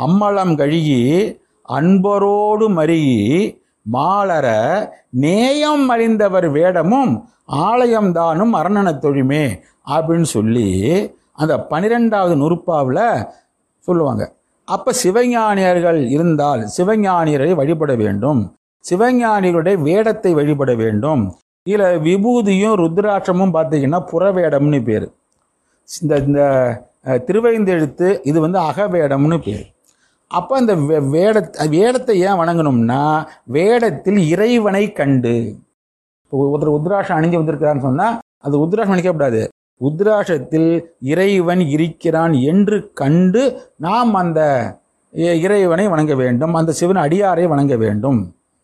அம்மலம் கழுகி அன்பரோடு மருகி மாலர நேயம் அறிந்தவர் வேடமும் ஆலயம் தானும் அரணனத் தொழுமே அப்படின்னு சொல்லி அந்த பனிரெண்டாவது நுறுப்பாவில் சொல்லுவாங்க அப்ப சிவஞானியர்கள் இருந்தால் சிவஞானியரை வழிபட வேண்டும் சிவஞானிகளுடைய வேடத்தை வழிபட வேண்டும் இதுல விபூதியும் ருத்ராட்சமும் பார்த்தீங்கன்னா புறவேடம்னு பேர் இந்த இந்த அஹ், திருவைந்தெழுத்து இது வந்து அகவேடம்னு பேர் அப்போ இந்த வே- வேட வேடத்தை ஏன் வணங்கணும்னா வேடத்தில் இறைவனை கண்டு இப்போ ஒருத்தர் உத்ராஷம் அணிஞ்சு வந்திருக்கிறான்னு சொன்னால் அது உத்ராஷம் அணிக்கப்படாது உத்ராஷத்தில் இறைவன் இருக்கிறான் என்று கண்டு நாம் அந்த இ- இறைவனை வணங்க வேண்டும் அந்த சிவன் அடியாரை வணங்க வேண்டும்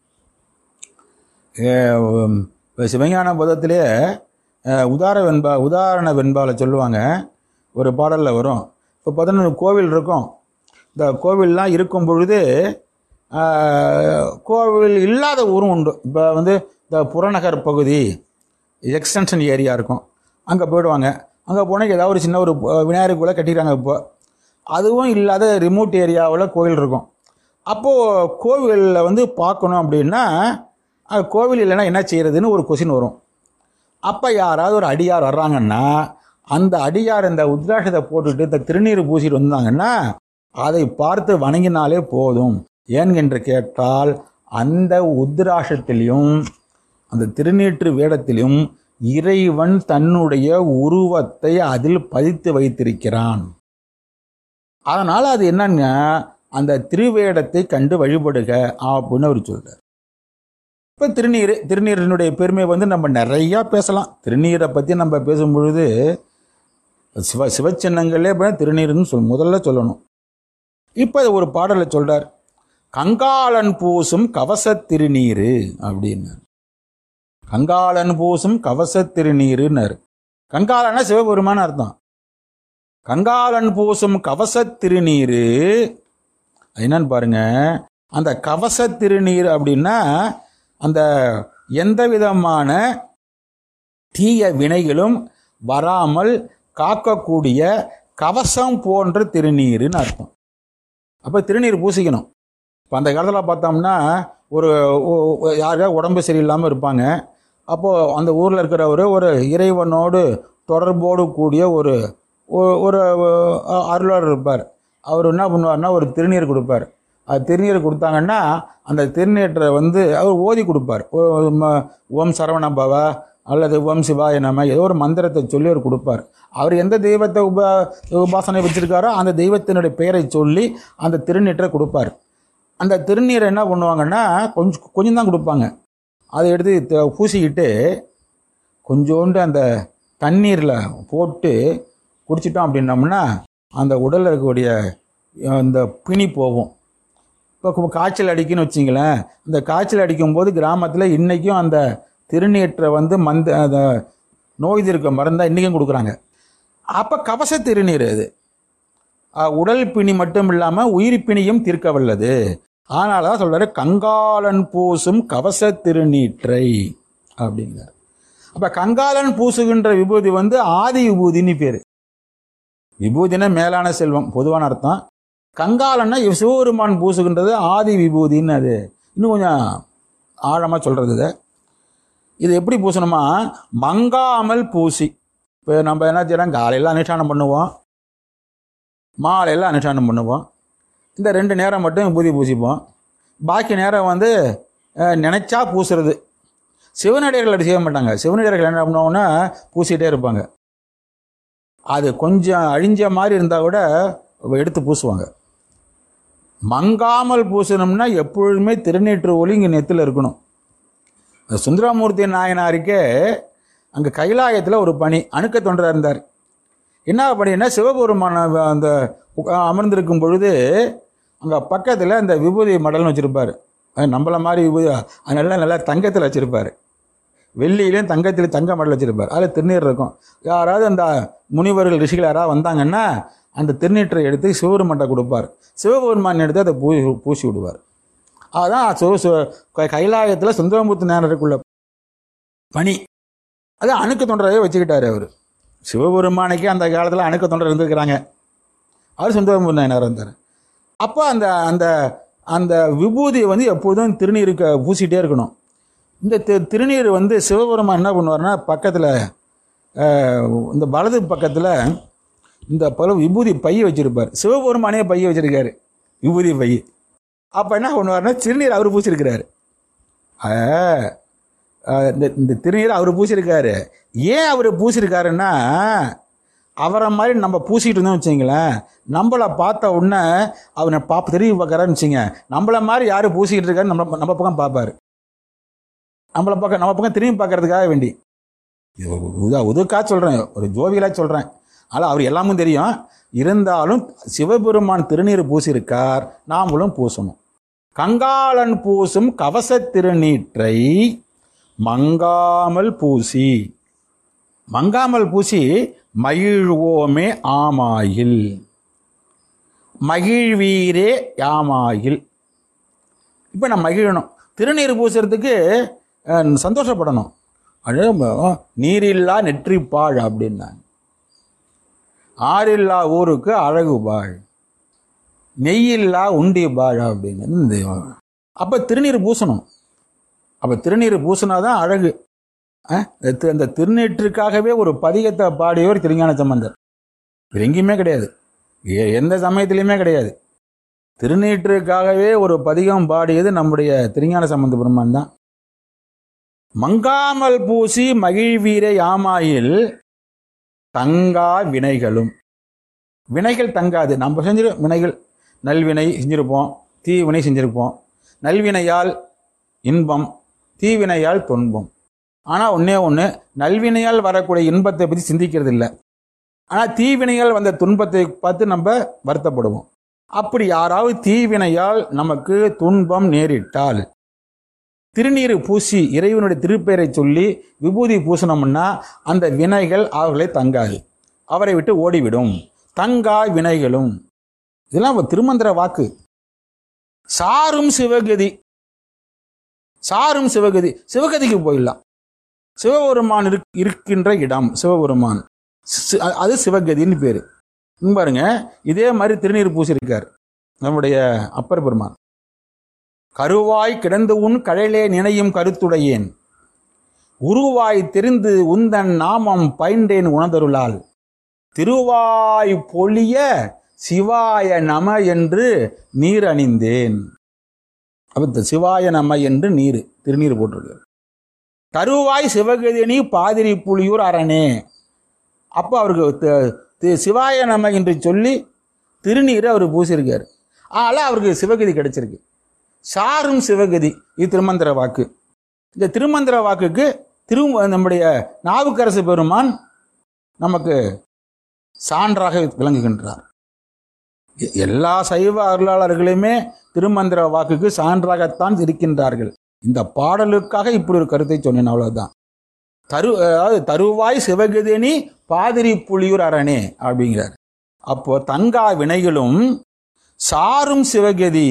அஹ் உம், இப்ப சிவஞான போதத்திலே அஹ், உதார வெண்பா உதாரண வெண்பால சொல்லுவாங்க ஒரு பாடலில் வரும் இப்போ பார்த்தோன்னா கோவில் இருக்கும் இந்த கோவில்லாம் இருக்கும் பொழுது அஹ், கோவில் இல்லாத ஊரும் உண்டு இப்போ வந்து இந்த புறநகர் பகுதி எக்ஸ்டென்ஷன் ஏரியா இருக்கும் அங்கே போயிடுவாங்க அங்கே போனால் ஏதாவது ஒரு சின்ன ஒரு அஹ், விநாயகர் கூட கட்டிக்கிறாங்க இப்போ அதுவும் இல்லாத ரிமோட் ஏரியாவில் கோவில் இருக்கும் அப்போது கோவிலில் வந்து பார்க்கணும் அப்படின்னா அஹ், கோவில் இல்லைன்னா என்ன செய்யறதுன்னு ஒரு கொஷின் வரும் அப்போ யாராவது ஒரு அடியார் வர்றாங்கன்னா அந்த அடியார் இந்த உத்ராட்சத்தை போட்டுட்டு இந்த திருநீர் பூசிட்டு வந்தாங்கன்னா அதை பார்த்து வணங்கினாலே போதும் ஏன் என்று கேட்டால் அந்த உத்ராட்சத்திலையும் அந்த திருநீற்று வேடத்திலும் இறைவன் தன்னுடைய உருவத்தை அதில் பதித்து வைத்திருக்கிறான் அதனால் அது என்னன்னா அந்த திருவேடத்தை கண்டு வழிபடுக அப்படின்னு அவர் சொல்றார் இப்போ திருநீர் திருநீரினுடைய பெருமை வந்து நம்ம நிறையா பேசலாம் திருநீரை பற்றி நம்ம பேசும் பொழுது சிவ சிவச்சின்னங்களே அப்படின்னா திருநீர்னு சொல் முதல்ல சொல்லணும் இப்போ ஒரு பாடலில் சொல்றார் கங்காளன் பூசும் கவச திருநீரு அப்படின்னார் கங்காளன் பூசும் கவச திருநீருன்னார் கங்காளன்னா சிவபெருமான அர்த்தம் கங்காளன் பூசும் கவச திருநீரு அது என்னன்னு பாருங்க அந்த கவச திருநீர் அப்படின்னா அந்த எந்த விதமான தீய வினைகளும் வராமல் காக்கக்கூடிய கவசம் போன்ற திருநீருன்னு அர்த்தம் அப்போ திருநீர் பூசிக்கணும் இப்போ அந்த காலத்தில் பார்த்தோம்னா ஒரு ஒ- ஒ- யாருக்கா உடம்பு சரியில்லாமல் இருப்பாங்க அப்போது அந்த ஊரில் இருக்கிறவர் ஒரு இறைவனோடு தொடர்போடு கூடிய ஒரு ஒ- ஒரு அஹ், அருளர் இருப்பார் அவர் என்ன பண்ணுவார்னா ஒரு திருநீர் கொடுப்பார் அது திருநீர் கொடுத்தாங்கன்னா அந்த திருநீற்றை வந்து அவர் ஓதி கொடுப்பார் ஓ- ம- ஓம் சரவண பவ அல்லது ஓம் சிவாய நம ஏதோ ஒரு மந்திரத்தை சொல்லி அவர் கொடுப்பார் அவர் எந்த தெய்வத்தை உப உபாசனை வச்சிருக்காரோ அந்த தெய்வத்தினுடைய பெயரை சொல்லி அந்த திருநீற்றை கொடுப்பார் அந்த திருநீரை என்ன பண்ணுவாங்கன்னா கொஞ்சம் கொஞ்சம் தான் கொடுப்பாங்க அதை எடுத்து த- பூசிக்கிட்டு கொஞ்சோண்டு அந்த தண்ணீரில் போட்டு குடிச்சிட்டோம் அப்படின்னோம்னா அந்த உடலில் இருக்கக்கூடிய அஹ், இந்த பிணி போகும் இப்போ காய்ச்சல் அடிக்குன்னு வச்சிங்களேன் இந்த காய்ச்சல் அடிக்கும்போது கிராமத்தில் இன்றைக்கும் அந்த திருநீற்றை வந்து மந்த அந்த நோய் தீர்க்க மருந்தாக இன்றைக்கும் கொடுக்குறாங்க அப்போ கவச திருநீர் அது அஹ், உடல் பிணி மட்டும் இல்லாமல் உயிர் பிணியும் தீர்க்க வல்லது அதனால தான் சொல்றாரு கங்காளன் பூசும் கவச திருநீற்றை அப்படிங்கிறார் அப்போ கங்காளன் பூசுகின்ற விபூதி வந்து ஆதி விபூதின்னு பேர் விபூதினா மேலான செல்வம் பொதுவான அர்த்தம் கங்காளன்னா இவ் சிவபெருமான் பூசுகின்றது ஆதி விபூதின்னு அது இன்னும் கொஞ்சம் ஆழமாக சொல்கிறது இதை இது எப்படி பூசணுமா மங்காமல் பூசி இப்போ நம்ம என்ன செய்யறோம் காலையில் அனுஷ்டானம் பண்ணுவோம் மாலையில் அனுஷ்டானம் பண்ணுவோம் இந்த ரெண்டு நேரம் மட்டும் விபூதி பூசிப்போம் பாக்கி நேரம் வந்து அஹ், நினைச்சா பூசுறது சிவனடியர்கள் அப்படி செய்ய மாட்டாங்க சிவனடியர்கள் என்ன பண்ணுவாங்கன்னா பூசிட்டே இருப்பாங்க அது கொஞ்சம் அழிஞ்ச மாதிரி இருந்தால் கூட எடுத்து பூசுவாங்க மங்காமல் பூசணும்னா எப்பொழுதுமே திருநீற்று ஒளி இங்கே நெத்தில் இருக்கணும் இந்த சுந்தரமூர்த்தி நாயனாருக்கே அங்கே கைலாயத்தில் ஒரு பணி அணுக்க தொண்டராக இருந்தார் என்ன பண்ணினா சிவபெருமான அந்த உக்க- அமர்ந்திருக்கும் பொழுது அங்கே பக்கத்தில் அந்த விபூதி மடல்னு வச்சுருப்பார் நம்மள மாதிரி விபூதி அது நல்லா நல்லா தங்கத்தில் வச்சுருப்பார் வெள்ளியிலையும் தங்கத்திலையும் தங்க மடல் வச்சுருப்பார் அதில் திருநீர் இருக்கும் யாராவது அந்த முனிவர்கள் ரிஷிகள் யாராவது வந்தாங்கன்னா அந்த திருநீற்றை எடுத்து சிவபெருமான்ட்ட கொடுப்பார் சிவபெருமான் எடுத்து அதை பூ பூசி விடுவார் அதான் சிவ சிவ- க- கைலாயத்தில் சுந்தரமூர்த்தி நேரருக்குள்ள பணி அது அணுக்க தொண்டரையே வச்சுக்கிட்டாரு அவர் சிவபெருமானுக்கே அந்த காலத்தில் அணுக்க தொண்டர் இருந்திருக்கிறாங்க அவர் சுந்தரமூர்த்தி நாயனார் இருந்தார் அப்போ அந்த அந்த அந்த விபூதியை வந்து எப்போதும் திருநீருக்கு பூசிட்டே இருக்கணும் இந்த தி- திருநீர் வந்து சிவபெருமான் என்ன பண்ணுவார்னா பக்கத்தில் இந்த வலது பக்கத்தில் இந்த பல விபூதி பைய வச்சிருப்பார் சிவபெருமானே பைய வச்சிருக்காரு விபூதி பை அப்போ என்ன பண்ணுவார்னா திருநீர் அவர் பூசியிருக்கிறாரு ஆ, ஆ, இந்த இந்த திருநீர் அவர் பூசியிருக்காரு ஏன் அவர் பூசியிருக்காருன்னா அவரை மாதிரி நம்ம பூசிட்டு இருந்தோம் வச்சுங்களேன் நம்மளை பார்த்த உடனே அவனை பாப்ப திரும்பி பார்க்கறான்னு வச்சுங்க நம்மள மாதிரி யார் பூசிக்கிட்டு இருக்காரு நம்ம நம்ம பக்கம் பார்ப்பாரு நம்மளை பக்கம் நம்ம பக்கம் திரும்பி பார்க்கறதுக்காக வேண்டி இது ஒரு உதா உதுக்கா சொல்கிறேன் ஒரு ஜோவியலாக சொல்கிறேன் ஆனால் அவர் எல்லாமும் தெரியும் இருந்தாலும் சிவபெருமான் திருநீர் பூசியிருக்கார் நாமளும் பூசணும் கங்காளன் பூசும் கவச திருநீற்றை மங்காமல் பூசி மங்காமல் பூசி மகிழ்வோமே ஆமாயில் மகிழ்வீரே யாமாயில் இப்போ நான் மகிழணும் திருநீர் பூசுறதுக்கு அஹ், சந்தோஷப்படணும் அது ம- நீரில்லா நெற்றிப்பாழ் அப்படின்னாங்க ஆறில்லா ஊருக்கு அழகு பாழ் நெய்யில்லா உண்டி பாழ் அப்படின்னு இந்த அப்போ திருநீர் பூசணும் அப்போ திருநீர் பூசினாதான் அழகு அஹ், இந்த தி- அந்த திருநீற்றுக்காகவே ஒரு பதிகத்தை பாடியவர் திருஞான சம்பந்தர் வேற எங்கேயுமே கிடையாது எ- எந்த சமயத்திலையுமே கிடையாது திருநீற்றுக்காகவே ஒரு பதிகம் பாடியது நம்முடைய திருஞான சம்பந்த பெருமான் தான் மங்காமல் பூசி மகிழ்வீர யாமாயில் தங்கா வினைகளும் வினைகள் தங்காது நம்ம செஞ்சிரு வினைகள் நல்வினை செஞ்சிருப்போம் தீவினை செஞ்சிருப்போம் நல்வினையால் இன்பம் தீவினையால் துன்பம் ஆனால் ஒன்றே ஒன்று நல்வினையால் வரக்கூடிய இன்பத்தை பற்றி சிந்திக்கிறது இல்லை ஆனால் தீவினையால் வந்த துன்பத்தை பார்த்து நம்ம வருத்தப்படுவோம் அப்படி யாராவது தீவினையால் நமக்கு துன்பம் நேரிட்டால் திருநீர் பூசி இறைவனுடைய திருப்பெயரை சொல்லி விபூதி பூசணும்னா அந்த வினைகள் அவர்களை தங்காது அவரை விட்டு ஓடிவிடும் தங்கா வினைகளும் இதெல்லாம் ஒரு திருமந்திர வாக்கு சாரும் சிவகதி சாரும் சிவகதி சிவகதிக்கு போயிடலாம் சிவபெருமான் இருக்- இருக்கின்ற இடம் சிவபெருமான் சி- அ- அது சிவகதின்னு பேரு இங்க பாருங்க இதே மாதிரி திருநீர் பூசியிருக்கார் நம்முடைய அப்பர் பெருமான் கருவாய் கிடந்து உன் கழலே நினையும் கருத்துடையேன் உருவாய் தெரிந்து உந்தன் நாமம் பயின்றேன் உணர்தருளால் திருவாய் பொழிய சிவாய நம என்று நீர் அணிந்தேன் அப்ப இந்த சிவாய நம என்று நீர் திருநீர் போட்டிருக்கு கருவாய் சிவகதினி பாதிரி புலியூர் அரணே அப்போ அவருக்கு தி- தி- சிவாய நம என்று சொல்லி திருநீரை அவர் பூசியிருக்காரு அதனால் அவருக்கு சிவகதி கிடைச்சிருக்கு சாரும் சிவகதி இது திருமந்திர வாக்கு இந்த திருமந்திர வாக்குக்கு திரு நம்முடைய நாவுக்கரசு பெருமான் நமக்கு சான்றாக விளங்குகின்றார் எ- எல்லா சைவ அருளாளர்களுமே திருமந்திர வாக்குக்கு சான்றாகத்தான் இருக்கின்றார்கள் இந்த பாடலுக்காக இப்படி ஒரு கருத்தை சொன்னேன் அவ்வளவுதான் தரு அதாவது தருவாய் சிவகதினி பாதிரி புலியூர் அரணே அப்படிங்கிறார் அப்போ தங்கா வினைகளும் சாரும் சிவகதி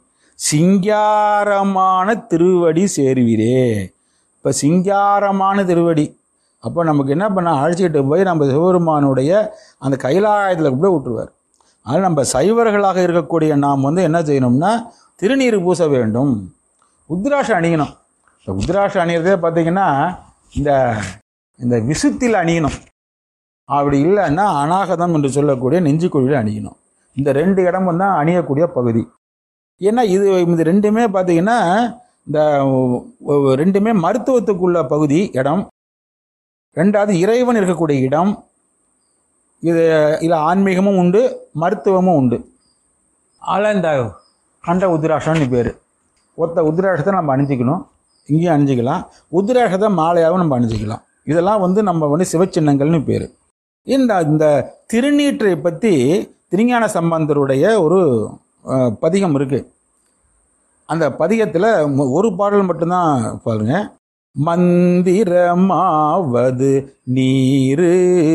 சிங்காரமான திருவடி சேர்வீரே இப்போ சிங்காரமான திருவடி அப்போ நமக்கு என்ன பண்ண அழைச்சிக்கிட்டு போய் நம்ம சிவபெருமானுடைய அந்த கைலாயத்தில் கூட விட்டுருவார் அதனால் நம்ம சைவர்களாக இருக்கக்கூடிய நாம் வந்து என்ன செய்யணும்னா திருநீர் பூச வேண்டும் உத்ராஷம் அணியணும் இந்த உத்ராஷம் அணியிறதே பார்த்தீங்கன்னா இந்த இந்த விசுத்தில் அணியணும் அப்படி இல்லைன்னா அநாகதம் என்று சொல்லக்கூடிய நெஞ்சுக்குழியில் அணியணும் இந்த ரெண்டு இடமும் தான் அணியக்கூடிய பகுதி ஏன்னா இது இது ரெண்டுமே பார்த்தீங்கன்னா இந்த ஒ- ஒ- ரெண்டுமே மருத்துவத்துக்குள்ள பகுதி இடம் ரெண்டாவது இறைவன் இருக்கக்கூடிய இடம் இது இதில் ஆன்மீகமும் உண்டு மருத்துவமும் உண்டு அதில் இந்த கண்ட உத்ராஷம்னு பேர் ஒத்த உத்ராஷத்தை நம்ம அணிஞ்சிக்கணும் இங்கேயும் அணிஞ்சிக்கலாம் உத்ராஷத்தை மாலையாகவும் நம்ம அணிஞ்சிக்கலாம் இதெல்லாம் வந்து நம்ம வந்து சிவச்சின்னங்கள்னு பேர் இந்த இந்த திருநீற்றை பற்றி திருஞான சம்பந்தருடைய ஒரு அஹ், பதிகம் இருக்கு அந்த பதிகத்தில் ஒரு பாடல் மட்டும்தான் பாருங்க மந்திரமாவது நீரு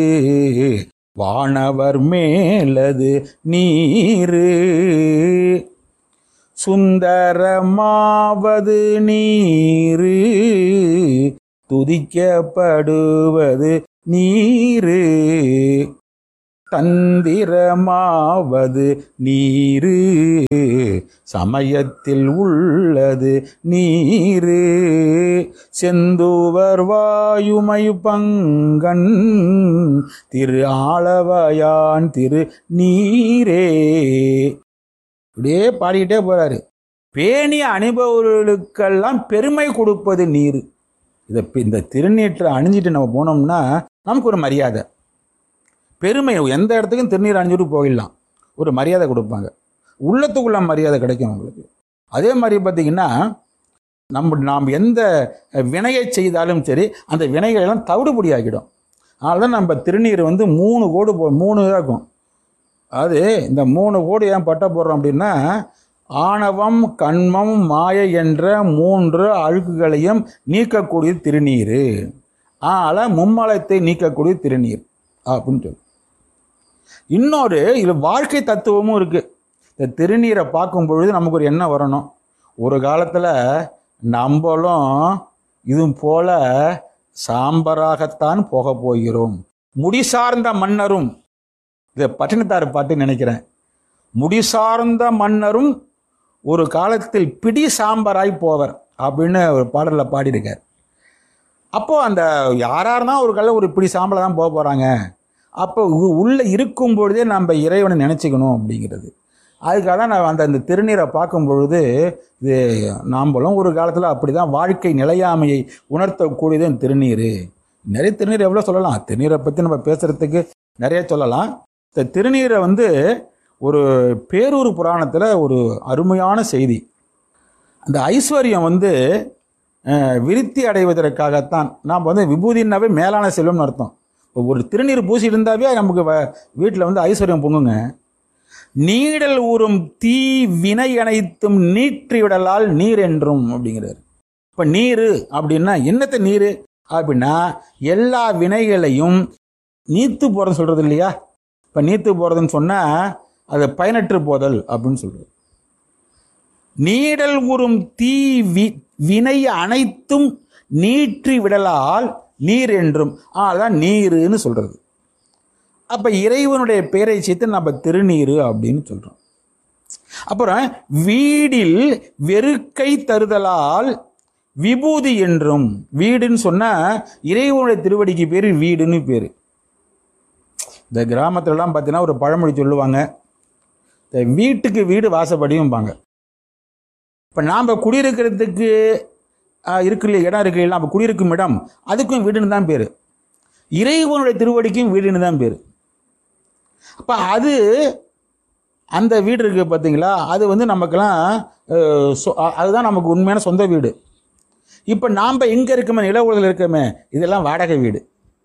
வானவர் மேலது நீரு சுந்தரமாவது நீரு துதிக்கப்படுவது நீரு தந்திரமாவது நீரு சமயத்தில் உள்ளது நீரு செந்துவர் வாயுமை பங்கன் திரு ஆளவயான் திரு நீரே இப்படியே பாடிக்கிட்டே போறாரு பேணிய அனுபவர்களுக்கெல்லாம் பெருமை கொடுப்பது நீர் இதை இந்த திருநீற்றை அணிஞ்சிட்டு நம்ம போனோம்னா நமக்கு ஒரு மரியாதை பெருமை எந்த இடத்துக்கும் திருநீர் அணிஞ்சிட்டு போயிடலாம் ஒரு மரியாதை கொடுப்பாங்க உள்ளத்துக்குள்ள மரியாதை கிடைக்கும் உங்களுக்கு அதே மாதிரி பார்த்தீங்கன்னா நம்ம நாம் எந்த வினையை செய்தாலும் சரி அந்த வினைகளை எல்லாம் தவிடுபடியாக்கிடும் அதனால தான் நம்ம திருநீர் வந்து மூணு கோடு போ மூணு இதாக இருக்கும் அது இந்த மூணு கோடு ஏன் பட்ட போடுறோம் அப்படின்னா ஆணவம் கண்மம் மாயை என்ற மூன்று அழுக்குகளையும் நீக்கக்கூடிய திருநீர் ஆல மும்மலத்தை நீக்கக்கூடிய திருநீர் அப்படின்னு சொல்லு இன்னொரு இது வாழ்க்கை தத்துவமும் இருக்கு இந்த திருநீரை பார்க்கும் பொழுது நமக்கு ஒரு எண்ணம் வரணும் ஒரு காலத்தில் நம்மளும் இது போல சாம்பராகத்தான் போக போகிறோம் முடி சார்ந்த மன்னரும் இதை பட்டினத்தார் பாட்டு நினைக்கிறேன் முடி சார்ந்த மன்னரும் ஒரு காலத்தில் பிடி சாம்பராய் போவர் அப்படின்னு ஒரு பாடலில் பாடியிருக்கார் அப்போ அந்த யாராக இருந்தால் ஒரு காலம் ஒரு பிடி சாம்பலை தான் போக போகிறாங்க அப்போ உ- உள்ள இருக்கும் பொழுதே நம்ம இறைவனை நினச்சிக்கணும் அப்படிங்கிறது அதுக்காக தான் நான் அந்த அந்த திருநீரை பார்க்கும் பொழுது இது நாம்பளும் ஒரு காலத்தில் அப்படி தான் வாழ்க்கை நிலையாமையை உணர்த்தக்கூடியது இந்த திருநீர் நிறைய திருநீர் எவ்வளோ சொல்லலாம் திருநீரை பற்றி நம்ம பேசுகிறதுக்கு நிறைய சொல்லலாம் இந்த திருநீரை வந்து ஒரு பேரூர் புராணத்தில் ஒரு அருமையான செய்தி அந்த ஐஸ்வர்யம் வந்து அஹ், விருத்தி அடைவதற்காகத்தான் நாம் வந்து விபூதினாவே மேலான செல்வம்னு அர்த்தம் இப்போ ஒரு திருநீர் பூசி இருந்தாவே நமக்கு வீட்டில் வந்து ஐஸ்வர்யம் பொங்குங்க நீடல் ஊறும் தீ வினை அனைத்தும் நீற்றி விடலால் நீர் என்றும் அப்படிங்கிறாரு இப்போ நீர் அப்படின்னா என்னத்த நீர் அப்படின்னா எல்லா வினைகளையும் நீத்து போகிறதுன்னு சொல்கிறது இல்லையா இப்போ நீத்து போகிறதுன்னு சொன்னால் அது பயனற்று போதல் அப்படின்னு சொல்கிறது நீடல் உறும் தீ வி வினை அனைத்தும் நீற்றி விடலால் நீர் என்றும் அதான் நீருன்னு சொல்றது அப்ப இறைவனுடைய பெயரை சேர்த்து நம்ம திருநீரு அப்படின்னு சொல்றோம் அப்புறம் வீடில் வெறுக்கை தருதலால் விபூதி என்றும் வீடுன்னு சொன்னா இறைவனுடைய திருவடிக்கு பேரு வீடுன்னு பேரு இந்த கிராமத்துலலாம் பார்த்தீங்கன்னா ஒரு பழமொழி சொல்லுவாங்க இந்த வீட்டுக்கு வீடு வாசப்படியும்பாங்க இப்போ நாம் குடியிருக்கிறதுக்கு ஆஹ், இருக்கு இல்லையா இடம் இருக்கு இல்லையா நம்ம குடியிருக்கும் இடம் அதுக்கும் வீடுன்னு தான் பேர் இறைவனுடைய திருவடிக்கும் வீடுன்னு தான் பேர் அப்போ அது அந்த வீடு இருக்கு பார்த்தீங்களா அது வந்து நமக்கெல்லாம் ஆஹ், சொ- அ- அதுதான் நமக்கு உண்மையான சொந்த வீடு இப்போ நாம் எங்கே இருக்கோமே நில உலகில் இருக்கோமே இதெல்லாம் வாடகை வீடு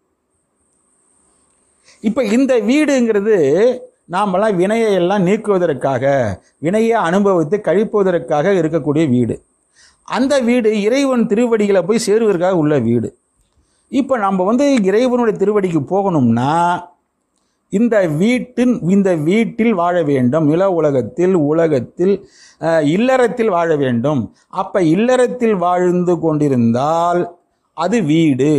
இப்போ இந்த வீடுங்கிறது நாமெல்லாம் வினையை எல்லாம் நீக்குவதற்காக வினையை அனுபவித்து கழிப்பதற்காக இருக்கக்கூடிய வீடு அந்த வீடு இறைவன் திருவடிகளை போய் சேருவதற்காக உள்ள வீடு இப்போ நம்ம வந்து இறைவனுடைய திருவடிக்கு போகணும்னா இந்த வீட்டின் இந்த வீட்டில் வாழ வேண்டும் நில உலகத்தில் உலகத்தில் அஹ், இல்லறத்தில் வாழ வேண்டும் அப்ப இல்லறத்தில் வாழ்ந்து கொண்டிருந்தால் அது வீடு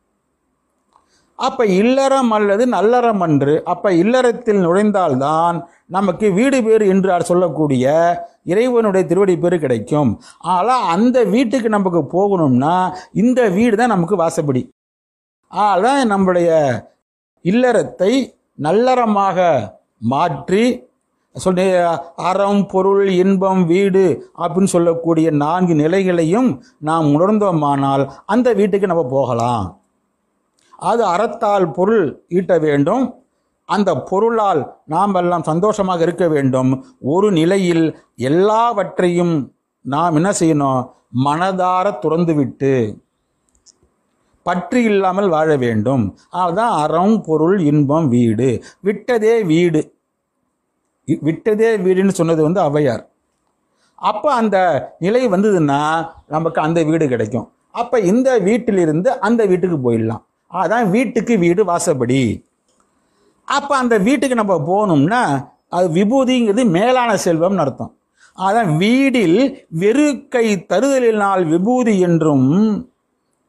அப்ப இல்லறம் அல்லது நல்லறம் அன்று அப்ப இல்லறத்தில் நுழைந்தால்தான் நமக்கு வீடு பேறு என்று அவர் சொல்லக்கூடிய இறைவனுடைய திருவடி பேறு கிடைக்கும் ஆனால் அந்த வீட்டுக்கு நமக்கு போகணும்னா இந்த வீடு தான் நமக்கு வாசப்படி ஆனால் நம்முடைய இல்லறத்தை நல்லறமாக மாற்றி சொல்லி அறம் பொருள் இன்பம் வீடு அப்படின்னு சொல்லக்கூடிய நான்கு நிலைகளையும் நாம் உணர்ந்தோமானால் அந்த வீட்டுக்கு நம்ம போகலாம் அது அறத்தால் பொருள் ஈட்ட வேண்டும் அந்த பொருளால் நாம் எல்லாம் சந்தோஷமாக இருக்க வேண்டும் ஒரு நிலையில் எல்லாவற்றையும் நாம் என்ன செய்யணும் மனதார துறந்து விட்டு பற்று இல்லாமல் வாழ வேண்டும் அதுதான் அறம் பொருள் இன்பம் வீடு விட்டதே வீடு இ- விட்டதே வீடுன்னு சொன்னது வந்து ஔவையார் அப்போ அந்த நிலை வந்ததுன்னா நமக்கு அந்த வீடு கிடைக்கும் அப்போ இந்த வீட்டிலிருந்து அந்த வீட்டுக்கு போயிடலாம் அதான் வீட்டுக்கு வீடு வாசப்படி அப்போ அந்த வீட்டுக்கு நம்ம போகணும்னா அது விபூதிங்கிறது மேலான செல்வம்னு அர்த்தம் அதான் வீடில் வெறுக்கை தருதலினால் விபூதி என்றும்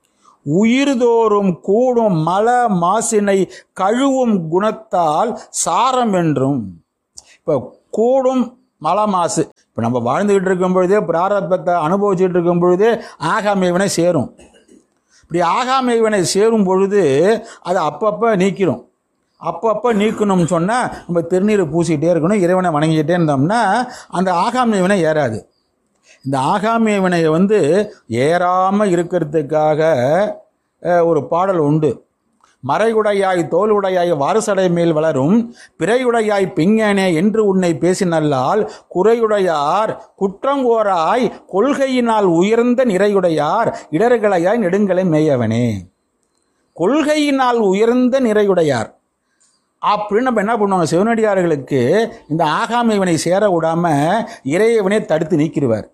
உயிர்தோறும் கூடும் மல மாசினை கழுவும் குணத்தால் சாரம் என்றும் இப்போ கூடும் மல மாசு இப்போ நம்ம வாழ்ந்துகிட்டு இருக்கும் பொழுதே பிராரத்தத்தை அனுபவிச்சுட்டு இருக்கும் பொழுதே ஆகாம வினை சேரும் இப்படி ஆகாம வினை சேரும் பொழுது அதை அப்பப்போ நீக்கிறோம் அப்பப்போ நீக்கணும்னு சொன்னால் நம்ம திருநீரை பூசிக்கிட்டே இருக்கணும் இறைவனை வணங்கிக்கிட்டே இருந்தோம்னா அந்த ஆகாமிய வினை ஏறாது இந்த ஆகாமிய வினையை வந்து ஏறாமல் இருக்கிறதுக்காக அஹ், ஒரு பாடல் உண்டு மறையுடையாய் தோலுடையாய் வாரசடை மேல் வளரும் பிறையுடையாய் பிங்கனே என்று உன்னை பேசினல்லால் குறையுடையார் குற்றங்கோராய் கொள்கையினால் உயர்ந்த நிறையுடையார் இடர்களையாய் நெடுங்களை மேயவனே கொள்கையினால் உயர்ந்த நிறையுடையார் அப்படின்னு நம்ம என்ன பண்ணுவாங்க சிவனடியார்களுக்கு இந்த ஆகாம இவனை சேர விடாம இறைவனை தடுத்து நீக்கிடுவார்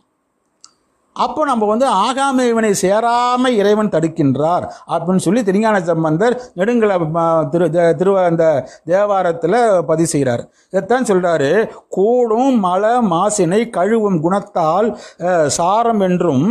அப்போ நம்ம வந்து ஆகாம இவனை சேராம இறைவன் தடுக்கின்றார் அப்படின்னு சொல்லி திருஞான சம்பந்தர் நெடுங்கல ம, திரு தே- திரு அந்த தேவாரத்தில் பதிவு செய்கிறார் இதைத்தான் சொல்றாரு கூடும் மல மாசினை கழுவும் குணத்தால் அஹ், சாரம் என்றும்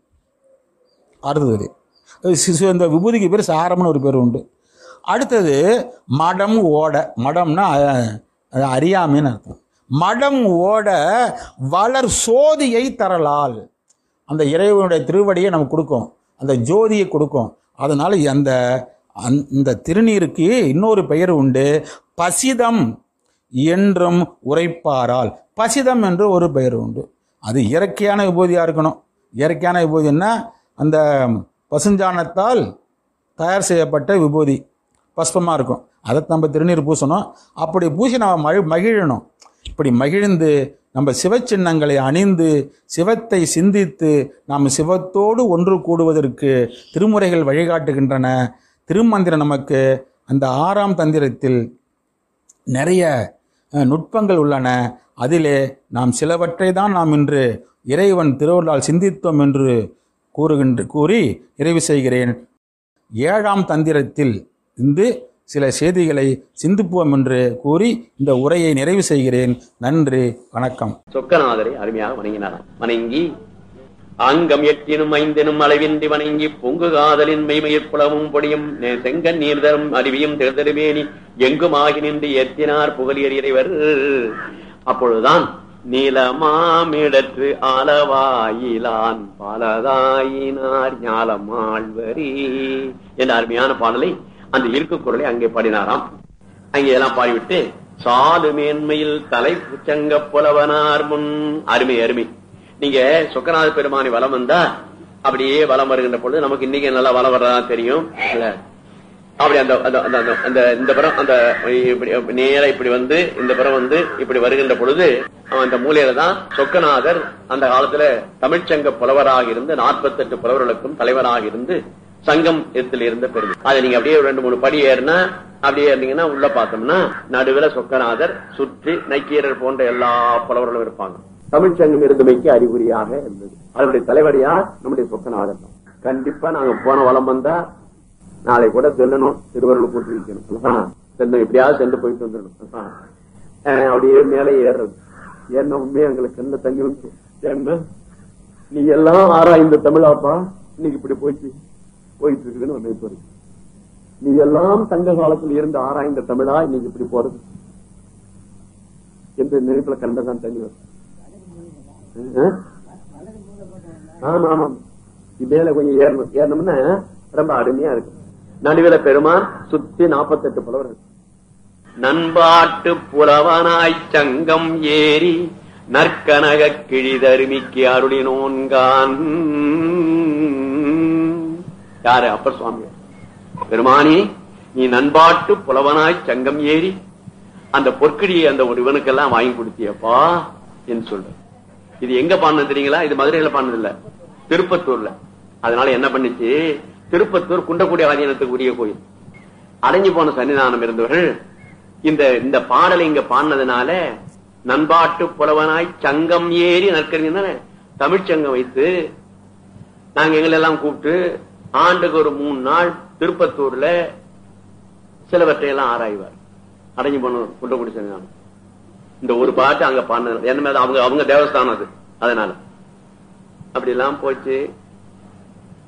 அடுத்தது சிசு இந்த விபூதிக்கு பேர் சாரம்னு ஒரு பேர் உண்டு அடுத்தது மடம் ஓட மடம்னா அஹ், அது அறியாமைன்னு அர்த்தம் மடம் ஓட வளர் சோதியை தரலால் அந்த இறைவனுடைய திருவடியை நமக்கு கொடுக்கும் அந்த ஜோதியை கொடுக்கும் அதனால அந்த அந்த- இந்த திருநீருக்கு இன்னொரு பெயர் உண்டு பசிதம் என்றும் உரைப்பாரால் பசிதம் என்று ஒரு பெயர் உண்டு அது இயற்கையான விபூதியாக இருக்கணும் இயற்கையான விபூதின்னா அந்த பசுஞ்சாணத்தால் தயார் செய்யப்பட்ட விபூதி பஸ்பமாக இருக்கும் அதை நம்ம திருநீர் பூசணும் அப்படி பூசி நம்ம மழி மகிழணும் இப்படி மகிழ்ந்து நம்ம சிவச்சின்னங்களை அணிந்து சிவத்தை சிந்தித்து நாம் சிவத்தோடு ஒன்று கூடுவதற்கு திருமுறைகள் வழிகாட்டுகின்றன திருமந்திரம் நமக்கு அந்த ஆறாம் தந்திரத்தில் நிறைய அஹ், நுட்பங்கள் உள்ளன அதிலே நாம் சிலவற்றை தான் நாம் இன்று இறைவன் திருவள்ளால் சிந்தித்தோம் என்று கூறுகின்ற கூறி நிறைவு செய்கிறேன் ஏழாம் தந்திரத்தில் இருந்து சில செய்திகளை சிந்திப்போம் என்று கூறி இந்த உரையை நிறைவு செய்கிறேன் நன்றி வணக்கம் சொக்கநாதரை அருமையாக வணங்கினாராம் வணங்கி அங்கம் எட்டினும் ஐந்தினும் அளவின்றி வணங்கி பொங்கு காதலின் மெய்மயிர் புலமும் பொடியும் நெ- செங்கன் நீர்தரும் அருவியும் தேர்தருமேனி எங்கும் ஆகி நின்று ஏற்றினார் புகழியர் இறைவர் அப்பொழுதுதான் நீலமாமிடற்று அளவாயிலான் பலதாயினார் ஞாலமாழ்வரே என்ற அருமையான பாடலை அந்த இருக்கு குரலை அங்கே பாடினாராம் அங்கே எல்லாம் பாடிவிட்டு சாது மேன்மையில் தலை புச்சங்க புலவனார் முன் அருமை அருமை நீங்க சொக்கநாத பெருமானி வலம் வந்தா அப்படியே வலம் வருகின்ற பொழுது நமக்கு இன்னைக்கு நல்லா வலம் வர்றதா தெரியும் இல்ல அப்படி அந்த அந்த அந்த- அந்த- அந்த இந்த புறம் அந்த இப்படி நேரா இப்படி வந்து இந்த புறம் வந்து இப்படி வருகின்ற பொழுது அவன் அந்த மூலையில தான் சொக்கநாதர் அந்த காலத்துல தமிழ்ச்சங்க புலவராக இருந்து 48 புலவர்களுக்கும் தலைவராக இருந்து சங்கம் இடத்தில் இருந்த பெருமை அதை நீங்க அப்படியே ஒரு ரெண்டு மூணு படி ஏறினா அப்படியே இருந்தீங்கன்னா உள்ள பார்த்தோம்னா நடுவுல சொக்கநாதர் சுற்றி நக்கீரர் போன்ற எல்லா புலவர்களும் இருப்பாங்க தமிழ்ச்சங்கம் இருந்தமைக்கு அறிகுறியாக இருந்தது அதனுடைய தலைவரையா நம்முடைய சொக்கநாதர் தான் கண்டிப்பா நாங்க போன வளம் வந்தா நாளை கூட சொல்லணும் திருவருள் கூட்டி வைக்கணும் சென்று எப்படியாவது சென்று போயிட்டு வந்துடணும் அஹ் அப்படியே மேலே ஏறுறது ஏன்னா உண்மையா எங்களுக்கு என்ன தண்ணி வந்து ஏன்னா நீ எல்லாம் ஆராய்ந்த தமிழாப்பா இன்னைக்கு இப்படி போயிட்டு போயிட்டு இருக்குதுன்னு ஒரு நினைப்பு இருக்கு நீ எல்லாம் சங்க காலத்தில் இருந்து ஆராய்ந்த தமிழா இன்னைக்கு இப்படி போறது என்று நினைப்புல கண்டதான் தண்ணி வரும் அஹ்? ஆமா ஆமா மேல கொஞ்சம் ஏறணும் ஏறணும்னா ரொம்ப அருமையா இருக்கும் நடுவில பெருமான் சுத்தி 48 புலவர்கள் நண்பாட்டு புலவனாய் சங்கம் ஏறி நற்கனக கிழிதருமிக்கு அருளினோன்கான் யாரு அப்பர் சுவாமி பெருமானி நீ நண்பாட்டு புலவனாய் சங்கம் ஏறி அந்த பொற்கிடியை அந்த ஒரு இவனுக்கெல்லாம் வாங்கி கொடுத்தியப்பா என்று சொல்ற இது எங்க பாடினது தெரியுங்களா இது மதுரையில பாடினது இல்ல திருப்பத்தூர்ல அதனால என்ன பண்ணுச்சு திருப்பத்தூர் குண்டக்குடி ஆதீனத்துக்கு உரிய கோயில் அடைஞ்சு போன சன்னிதானம் இருந்தவர்கள் இந்த இந்த பாடலை இங்க பாடினதுனால நண்பாட்டு புலவனாய் சங்கம் ஏறி நற்கறிஞர் தமிழ்ச்சங்கம் வைத்து நாங்க எங்களை எல்லாம் கூப்பிட்டு ஆண்டுக்கு ஒரு மூணு நாள் திருப்பத்தூர்ல சிலவற்றை எல்லாம் ஆராய்வார் அடைஞ்சு போன குண்டக்குடி சன்னிதானம் இந்த ஒரு பாட்டு அங்க பாடினது என்ன மேல அவங்க அவங்க தேவஸ்தானம் அது அதனால அப்படி எல்லாம் போச்சு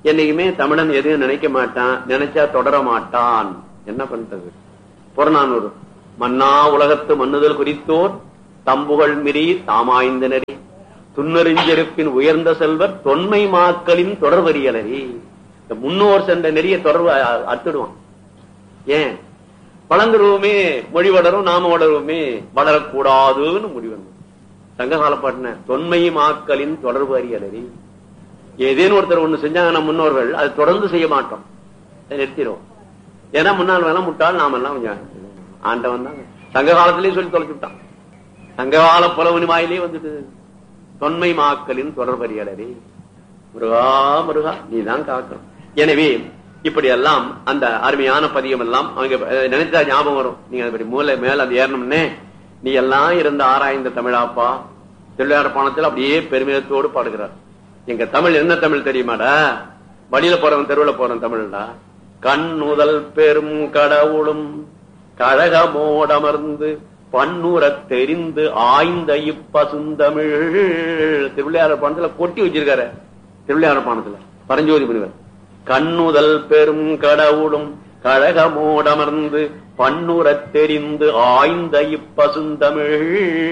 என்னைக்குமே தமிழன் எதையும் நினைக்க மாட்டான் நினைச்சா தொடர மாட்டான் என்ன பண்றது புறநானூறு மன்னா உலகத்து மன்னுதல் குறித்தோர் தம்புகள் மிரி தாமாய்ந்த நெறி துன்னறிஞ்செருப்பின் உயர்ந்த செல்வர் தொன்மை மாக்களின் தொடர்வரியலரி இந்த முன்னோர் சென்ற நெறிய தொடர்பு அ- அத்துடுவான் ஏன் வளர்ந்துருவோமே மொழி வளரும் நாம வளருவோமே வளரக்கூடாதுன்னு முடிவு சங்ககால பாட்டின தொன்மை மாக்களின் தொடர்பு அறியலரி ஏதேனும் ஒருத்தர் ஒண்ணு செஞ்சாங்கன்னா முன்னோர்கள் அதை தொடர்ந்து செய்ய மாட்டோம் அதை நிறுத்திடுவோம் ஏன்னா முன்னால் வேணா முட்டாள் நாம எல்லாம் கொஞ்சம் ஆண்டவன் தான் சங்க காலத்திலேயே சொல்லி தொலைச்சு விட்டான் சங்ககால புலவனி வாயிலே வந்துட்டு தொன்மை மாக்களின் தொடர்பறியலரே முருகா முருகா நீதான் காக்கணும் எனவே இப்படி எல்லாம் அந்த அருமையான பதியம் எல்லாம் அவங்க அஹ், நினைச்சா ஞாபகம் வரும் நீங்க அப்படி மூலை மேல அது ஏறணும்னே நீ எல்லாம் இருந்த ஆராய்ந்த தமிழாப்பா திருவிளையாட பாணத்தில் அப்படியே பெருமிதத்தோடு பாடுகிறார் எங்க தமிழ் என்ன தமிழ் தெரியுமாடா வழியில போறவன் தெருவுல போறவன் தமிழ்டா கண் முதல் பெரும் கடவுளும் கழகமோடமர்ந்து பன்னுரத் தெரிந்து ஆய்ந்த இப்பசுந்தமிழ் திருவிளையாடல் பாணத்துல கொட்டி வச்சிருக்காரு திருவிளையாடல் பாணத்துல பரஞ்சோதி முனிவர் கண்ணுதல் பெரும் கடவுளும் கழகமோடமர்ந்து பன்னுரத் தெரிந்து ஆய்ந்த இப்பசுந்தமிழ்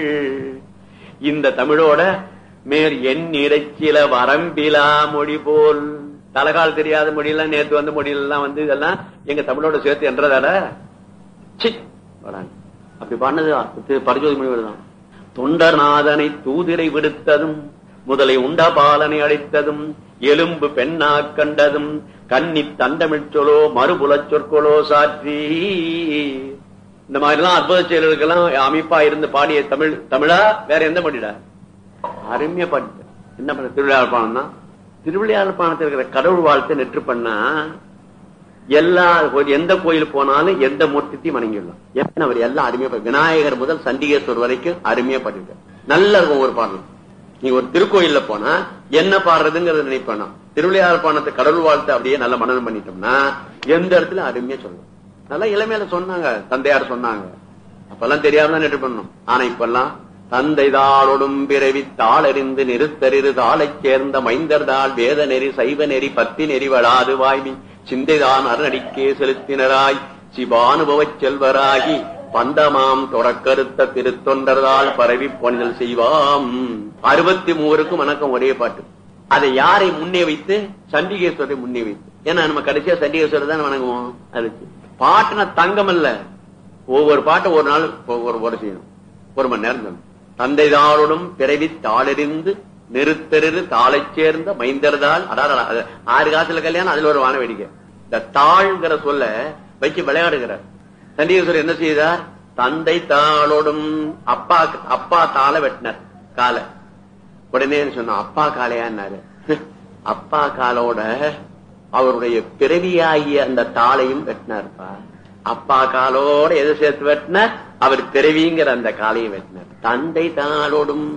இந்த தமிழோட மேற் என் இறைச்சில வரம்பிலா மொழி போல் தலகால் தெரியாத மொழியெல்லாம் நேத்து வந்த மொழியெல்லாம் வந்து இதெல்லாம் எங்க தமிழோட சேர்த்து என்றதாட சி, வாடாங்க. அப்படி பண்ணது திரு பரஜோதி முனிவர் தான் தொண்டர்நாதனை தூதிரை விடுத்ததும் முதலை உண்ட பாலனை அழைத்ததும் எலும்பு பெண்ணா கண்டதும் கன்னி தண்டமிழ் சொலோ மறுபுலச் சொற்களோ சாற்றி இந்த மாதிரி எல்லாம் அற்புத செயல்களுக்கெல்லாம் அமைப்பா இருந்து பாடிய தமிழ் தமிழா வேற எந்த மொழிடா அருமையா பாட்டு என்ன பண்ண திருவிளையாடல் பானம் தான் திருவிளையாடல் பானத்தில் இருக்கிற கடவுள் வாழ்த்தை நெற்று பண்ணா எல்லா ஒரு எந்த கோயில் போனாலும் எந்த மூர்த்தித்தையும் வணங்கிடலாம் ஏன்னா அவர் எல்லாம் அருமையா பாடு- விநாயகர் முதல் சண்டிகேஸ்வர் வரைக்கும் அருமையா பாடிருக்கார் நல்லா இருக்கும் ஒரு பாடல் நீங்க ஒரு திருக்கோயில்ல போனா என்ன பாடுறதுங்கிறத நினைப்பேனா திருவிளையாடல் பானத்தை கடவுள் வாழ்த்தை அப்படியே நல்லா மனநம் பண்ணிட்டோம்னா எந்த இடத்துல அருமையா சொல்லலாம் நல்லா இளமையில சொன்னாங்க தந்தையார் சொன்னாங்க அப்பெல்லாம் தெரியாம தான் நெட்டு பண்ணணும் ஆனா இப்பெல்லாம் தந்தை தாளொடும் பிறவி தாளறிந்து நிறுத்தறிது தாளைச் சேர்ந்த மைந்தர் தாள் வேத நெறி சைவ நெறி பத்தி நெறி வளாது வாய்மி சிந்தைதான் அருணடிக்கே செலுத்தினராய் சிவானுபவச் செல்வராகி பந்தமாம் தொடக்கருத்த திருத்தொண்டர்தால் பரவி பணிதல் செய்வாம் அறுபத்தி மூவருக்கும் வணக்கம் ஒரே பாட்டு அதை யாரை முன்னே வைத்து சண்டிகேஸ்வரை முன்னே வைத்து ஏன்னா நம்ம கடைசியா சண்டிகேஸ்வரர் தான் வணங்குவோம் அதுக்கு பாட்டுன தங்கம் அல்ல ஒவ்வொரு பாட்டை ஒரு நாள் ஒவ்வொரு ஒரு செய்யணும் ஒரு மணி நேரம் சொல்லணும். தந்தை தாளோடும் பிறவி தாளெறிந்து நிறுத்தறிது தாளைச் சேர்ந்த மைந்தர்தால் அடாடா அது ஆறு காசுல கல்யாணம் அதுல ஒரு வான வேடிக்கை இந்த தாழ்ங்கிற சொல்ல வச்சு விளையாடுகிறார் சண்டிகேஸ்வரர் என்ன செய்தார் தந்தை தாளோடும் அப்பா அப்பா தாளை வெட்டினார் காலை உடனே சொன்ன அப்பா காளையான்னாரு அப்பா காலோட அவருடைய பிறவியாகிய அந்த தாளையும் வெட்டினார்ப்பா அப்பா காலோட எதை சேர்த்து வெட்டினார் அவர் பிறவிங்கிற அந்த காலையும் வெட்டினார் தந்தை தாளோடும்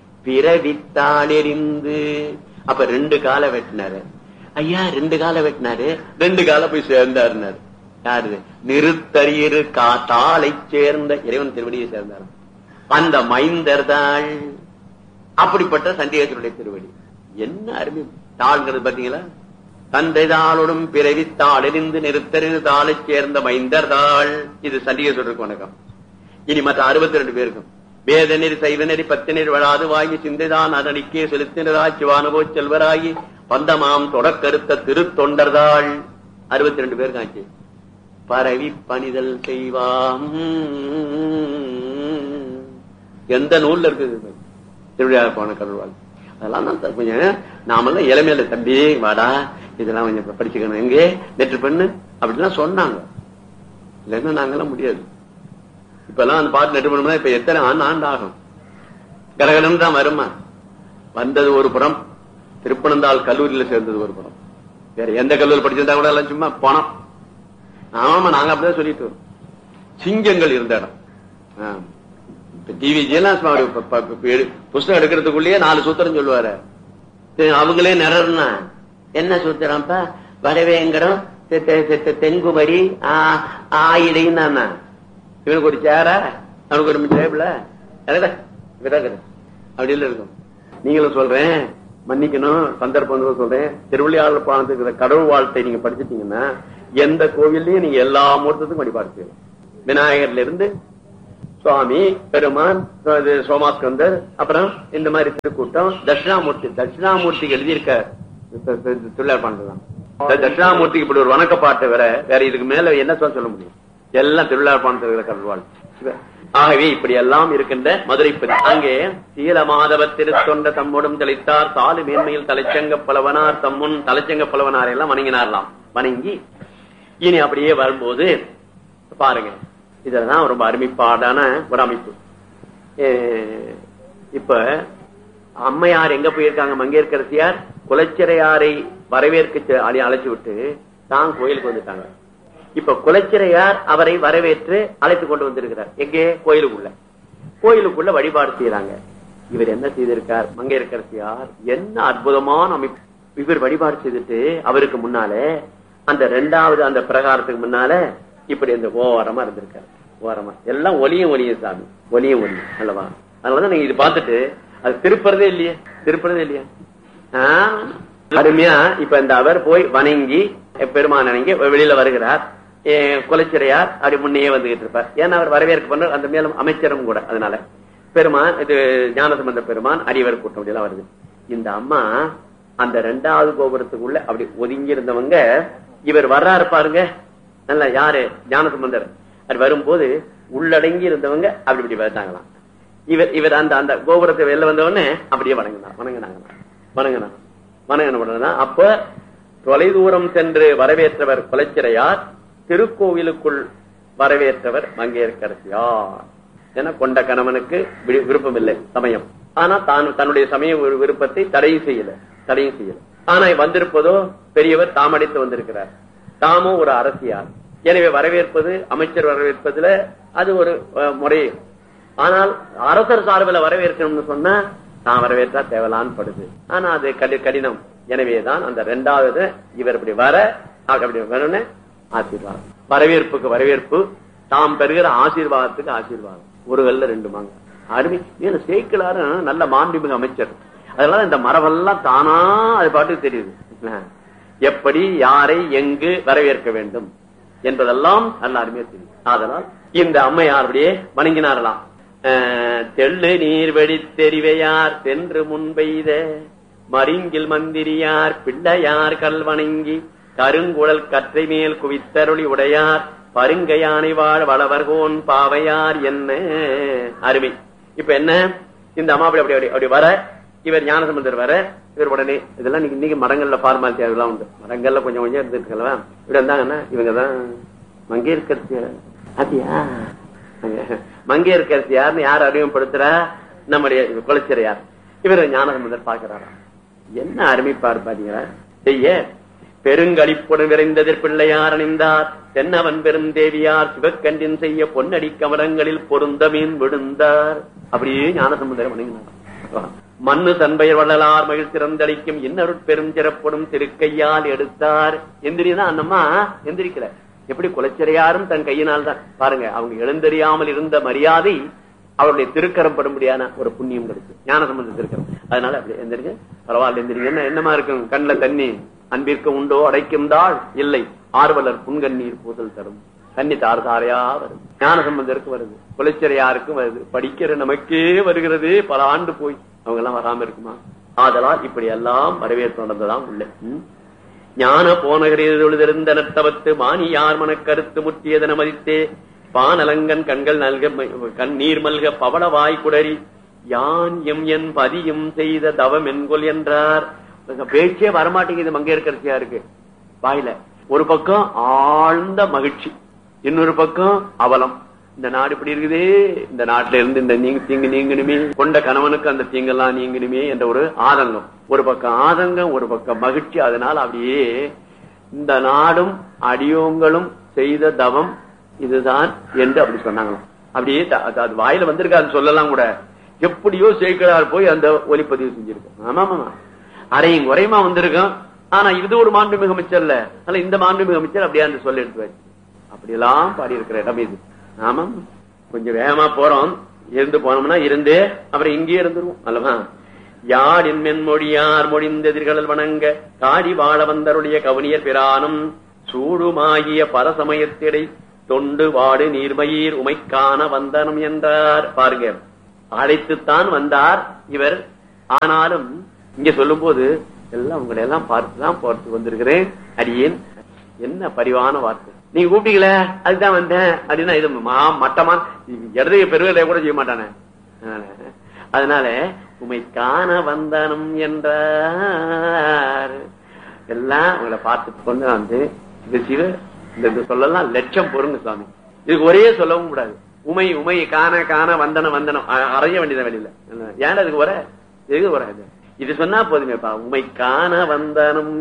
பிறவி தாளெறிந்து அப்ப ரெண்டு காலை வெட்டினாரு ஐயா ரெண்டு காலை வெட்டினாரு ரெண்டு காலை போய் சேர்ந்தாருனாரு யாரு நிறுத்தறியரு கா தாளை சேர்ந்த இறைவன் திருவடியை சேர்ந்தார் அந்த மைந்தர் தாள் அப்படிப்பட்ட சண்டிகேஸ்வருடைய திருவடி என்ன அருமை தாள்ங்கிறது பாத்தீங்களா தந்தை தாளோடும் பிறவி தாளெறிந்து நிறுத்தறிந்து தாளைச் சேர்ந்த மைந்தர் தாள் இது சண்டிகேஸ்வரருக்கு வணக்கம் இனி மற்ற அறுபத்தி ரெண்டு பேருக்கும் வேத நெறி சைவ நெறி பத்து நெறி வளாது வாங்கி சிந்தைதான் அதனிக்கே செலுத்தினராய் சிவானுபோ செல்வராகி பந்தமாம் தொடக்கருத்த திருத்தொண்டர்தாள் அறுபத்தி ரெண்டு பேருக்கு ஆச்சு பரவி பணிதல் செய்வாம் எந்த நூல்ல இருக்குது திருவிழா போன கடவுள் அதெல்லாம் தான் த- கொஞ்சம் நாமெல்லாம் இளமையில தம்பி வாடா இதெல்லாம் கொஞ்சம் படிச்சுக்கணும் எங்கே நெற்று பண்ணு அப்படிலாம் சொன்னாங்க இல்லைன்னா நாங்கெல்லாம் முடியாது இப்ப எல்லாம் அந்த பாட்டு நெட்டு பண்ணும்போது இப்ப எத்தனை ஆண்டு ஆண்டு ஆகும் கடகடம் தான் வருமா வந்தது ஒரு புறம் திருப்பனந்தாள் கல்லூரியில சேர்ந்தது ஒரு புறம் வேற எந்த கல்லூரி படிச்சிருந்தா கூட எல்லாம் சும்மா பணம் ஆமா நாங்க அப்படிதான் சொல்லிட்டு வரோம் சிங்கங்கள் இருந்த இடம் ஆ. இப்ப டிவி ஜெயலலிதா சுவாமி ப- ப- ப- எடு- புஸ்தகம் எடுக்கிறதுக்குள்ளேயே நாலு சூத்திரம் சொல்லுவாரு சரி, அவங்களே நிறர்னா என்ன சூத்திரம்ப்பா வரவேங்கடம் தெ- தெ- தெ- தெ- தென்குமரி ஆ- ஆயிடையும் தானா இவனுக்கு ஒரு சேரா அவனுக்கு ஒரு டேபிள அப்படி இல்ல இருக்கும் நீங்களும் சொல்றேன் மன்னிக்கணும் சந்தர்ப்பம் வந்து சொல்றேன் திருவிளையாடல் பாடத்துக்கு இருக்கிற கடவுள் வாழ்த்தை நீங்க படிச்சிட்டீங்கன்னா எந்த கோவில்லையும் நீங்க எல்லா மூர்த்தத்துக்கும் வழிபாடு செய்யலாம் விநாயகர்ல இருந்து சுவாமி பெருமான் இது சோமாஸ்கந்தர் அப்புறம் இந்த மாதிரி திருக்கூட்டம் தட்சிணாமூர்த்தி தட்சிணாமூர்த்திக்கு எழுதியிருக்க தொழிலாளர் பண்றதுதான் தட்சிணாமூர்த்திக்கு இப்படி ஒரு வணக்க பாட்டு வேற வேற இதுக்கு மேல என்ன சொல்ல சொல்ல முடியும் எல்லாம் திருவிழா பாண்டத்தில் கடல்வாழ் ஆகவே இப்படி எல்லாம் இருக்கின்ற மதுரை பதி அங்கே சீல மாதவ திருத்தொண்ட தம்மோடும் தலைத்தார் சாலு மேன்மையில் தலைச்சங்க பலவனார் தம்முன் தலைச்சங்க பலவனார் எல்லாம் வணங்கினாரலாம் வணங்கி இனி அப்படியே வரும்போது பாருங்க இதெல்லாம் ரொம்ப அருமைப்பாடான ஒரு அமைப்பு அஹ் இப்ப அம்மையார் எங்க போயிருக்காங்க மங்கேற்கரசியார் குலச்சிறையாரை வரவேற்க செ- அழை- அழைச்சு விட்டு தான் கோயிலுக்கு வந்துட்டாங்க இப்ப குலச்சிறையார் அவரை வரவேற்று அழைத்து கொண்டு வந்திருக்கிறார் எங்கே கோயிலுக்குள்ள கோயிலுக்குள்ள வழிபாடு செய்யறாங்க இவர் என்ன செய்திருக்கார் மங்கையர்கரசியார் என்ன அற்புதமான அமைப்பு இவர் வழிபாடு செய்துட்டு அவருக்கு முன்னாலே அந்த ரெண்டாவது அந்த பிரகாரத்துக்கு முன்னால இப்படி இந்த ஓரமா இருந்திருக்காரு ஓரமா எல்லாம் ஒலியும் ஒலியும் சாமி ஒலியும் ஒலியும் அல்லவா அதனாலதான் நீங்க இது பார்த்துட்டு அது திருப்புறதே இல்லையே திருப்புறதே இல்லையா ஆஹ், அருமையா இப்ப இந்த அவர் போய் வணங்கி பெருமான் வணங்கி வெளியில வருகிறார் ஏ, குலச்சிறையார் அப்படி முன்னையே வந்துகிட்டு இருப்பார் ஏன்னா அவர் வரவேற்க பண்ண அந்த மேலும் அமைச்சரும் கூட அதனால பெருமான் இது ஞானசம்பந்த பெருமான் அரியவர் கூட்டம் அப்படி எல்லாம் வருது இந்த அம்மா அந்த ரெண்டாவது கோபுரத்துக்குள்ள அப்படி ஒதுங்கி இருந்தவங்க இவர் வர்றாரு பாருங்க நல்ல யாரு ஞானசம்பந்தர் அது வரும்போது உள்ளடங்கி இருந்தவங்க அப்படி இப்படி வந்தாங்களாம் இவர் இவர் அந்த அந்த கோபுரத்தை வெளில வந்த உடனே அப்படியே வணங்கினார் வணங்கினாங்க வணங்கினார் வணங்கின உடனே அப்ப தொலைதூரம் சென்று வரவேற்றவர் குலச்சிறையார் திருக்கோவிலுக்குள் வரவேற்றவர் மங்கையர்கரசியார் என கொண்ட கணவனுக்கு வி- விருப்பம் இல்லை சமயம் ஆனா தான் தன்னுடைய சமய ஒரு விருப்பத்தை தடையும் செய்யல தடையும் செய்யல ஆனா வந்திருப்பதோ பெரியவர் தாமடித்து வந்திருக்கிறார் தாமும் ஒரு அரசியார் எனவே வரவேற்பது அமைச்சர் வரவேற்பதுல அது ஒரு அஹ், முறை ஆனால் அரசர் சார்பில் வரவேற்கணும்னு சொன்னா தான் வரவேற்றா தேவலான்னு படுது ஆனா அது கடி கடினம் எனவேதான் அந்த ரெண்டாவது இவர் இப்படி வர ஆக அப்படி வரணும்னு ஆசீர்வாதம் வரவேற்புக்கு வரவேற்பு தாம் பெறுகிற ஆசீர்வாதத்துக்கு ஆசீர்வாதம் ஒரு கல்ல ரெண்டு மாங்க அருமை ஏன்னா சேக்கிலாரும் நல்ல மாண்புமிகு அமைச்சர் அதனால இந்த மரபெல்லாம் தானா அது பாட்டுக்கு தெரியுது எப்படி யாரை எங்கு வரவேற்க வேண்டும் என்பதெல்லாம் நல்ல அருமையா தெரியும் அதனால் இந்த அம்மையார் அப்படியே வணங்கினாரலாம் அஹ், தெள்ளு நீர் வெடி தெரிவையார் சென்று முன்பெய்த மரிங்கில் மந்திரியார் பிள்ளையார் கல் வணங்கி கருங்குழல் கற்றை மேல் குவித்தருளி உடையார் பருங்கையானை வாழ் வளவர்கோன் பாவையார் என்ன அருமை இப்ப என்ன இந்த அம்மா அப்படி அப்படி அப்படி அப்படி வர இவர் ஞானசம்பந்தர் வர இவர் உடனே இதெல்லாம் இன்னைக்கு இன்னைக்கு மரங்கள்ல ஃபார்மாலிட்டி அதெல்லாம் உண்டு மரங்கள்ல கொஞ்சம் கொஞ்சம் இருந்துருக்கலவா இப்படி வந்தாங்கன்னா இவங்கதான் மங்கையர்கரசியார் அப்படியா மங்கையர்கரசியார்னு யார் அறிமுகப்படுத்துறா நம்முடைய குலச்சிறையார் இவர் ஞானசம்பந்தர் பாக்குறாராம் என்ன அருமைப்பார் பாத்தீங்களா செய்ய பெருங்களிப்புடன் விரைந்ததிர் பிள்ளையார் அணிந்தார் தென்னவன் பெரும் தேவியார் சிவக்கண்டின் செய்ய பொன்னடி கமலங்களில் பொருந்தமீன் விழுந்தார் அப்படியே ஞானசம்பந்தரம் வணங்கினார் மண்ணு தன்பெயர் வள்ளலார் மகிழ் சிறந்தளிக்கும் இன்னொரு பெரும் சிறப்படும் திருக்கையால் எடுத்தார் எந்திரினா அந்தம்மா எந்திரிக்கல எப்படி குலச்சிறையாரும் தன் கையினால் தான் பாருங்க அவங்க எழுந்தறியாமல் இருந்த மரியாதை அவருடைய திருக்கரம் படும்படியான ஒரு புண்ணியம் கிடைச்சு ஞான சம்பந்த திருக்கரம் அதனால அப்படி எந்திரிங்க பரவாயில்ல எந்திரிங்க என்ன என்னமா இருக்கும் கண்ணுல தண்ணி அன்பிற்கு உண்டோ அடைக்கும் தாள் இல்லை ஆர்வலர் புன்கண்ணீர் பூதல் தரும் தண்ணி தார் தாரையா வருது ஞான சம்பந்தருக்கு வருது குலச்சிறையாருக்கும் வருது படிக்கிற நமக்கே வருகிறது பல ஆண்டு போய் அவங்க எல்லாம் வராம இருக்குமா ஆதலால் இப்படி எல்லாம் வரவேற்பு நடந்ததாம் உள்ள ம். ஞான போனகரிருந்த நட்டவத்து மானியார் மனக்கருத்து முற்றியதன மதித்தே பானலங்கன் கண்கள் நல்க கண் நீர் மல்க பவளவாய் குடரி யான் எம் என் பதியும் செய்த தவம் என்கொல் என்றார் பேச்சே வரமாட்டேங்குது மங்கையர்கரசியா இருக்கு வாயில ஒரு பக்கம் ஆழ்ந்த மகிழ்ச்சி இன்னொரு பக்கம் அவலம் இந்த நாடு இப்படி இருக்குது இந்த நாட்டுல இருந்து இந்த நீங்க தீங்கு நீங்கணுமே கொண்ட கணவனுக்கு அந்த தீங்கெல்லாம் நீங்கணுமே என்ற ஒரு ஆதங்கம் ஒரு பக்கம் ஆதங்கம் ஒரு பக்கம் மகிழ்ச்சி அதனால அப்படியே இந்த நாடும் அடியோங்களும் செய்த தவம் இதுதான் என்று அப்படி சொன்னாங்களாம் அப்படியே த- அது- அது வாயில வந்திருக்காது சொல்லலாம் கூட எப்படியோ சேர்க்கிறார் போய் அந்த ஒலிப்பதிவு செஞ்சிருக்கு ஆமா ஆமா அரையும் குறையுமா வந்திருக்கோம் ஆனா இது ஒரு மாண்புமிகு அமைச்சர் இல்ல அதனால இந்த மாண்புமிகு அமைச்சர் அப்படியே அந்த சொல்ல எடுத்து வச்சு அப்படியெல்லாம் பாடி இருக்கிற இடம் இது ஆமாம் கொஞ்சம் வேகமா போறோம் இருந்து போனோம்னா இருந்து அப்புறம் இங்கேயே இருந்துருவோம் அல்லவா யாழின் மென்மொழியார் மொழிந்தெதிர்கள் வணங்க காடி வாழ வந்தருடைய கவனியர் பிரானும் சூடுமாகிய பரசமயத்திடை தொண்டு வாடு நீர்மயிர் உமைக்கான வந்தனம் என்றார் பாருங்க அழைத்துத்தான் வந்தார் இவர் ஆனாலும் இங்க சொல்லும் போது எல்லாம் உங்களை எல்லாம் பார்த்துதான் பார்த்து வந்திருக்கிறேன் அடியேன் என்ன பரிவான வார்த்தை நீங்க கூப்பிட்டீங்களே அதுதான் வந்தேன் அப்படின்னா இது மா மட்டமா இடதுக பெருவிலை கூட செய்ய மாட்டானே அதனால- அதனால உமை காண வந்தனம் என்றார் எல்லாம் உங்களை பார்த்து கொண்டு வந்து இந்த சிவ இந்த இந்த சொல்லலாம் லட்சம் பொருங்க சுவாமி இதுக்கு ஒரே சொல்லவும் கூடாது உமை உமை காண காண வந்தனம் வந்தனம் அ- அறைய வேண்டியத வெளியில ஏன் அதுக்கு வர எதுக்கு வர இது இது சொன்னா போதுமேப்பா உமை காண வந்தனம்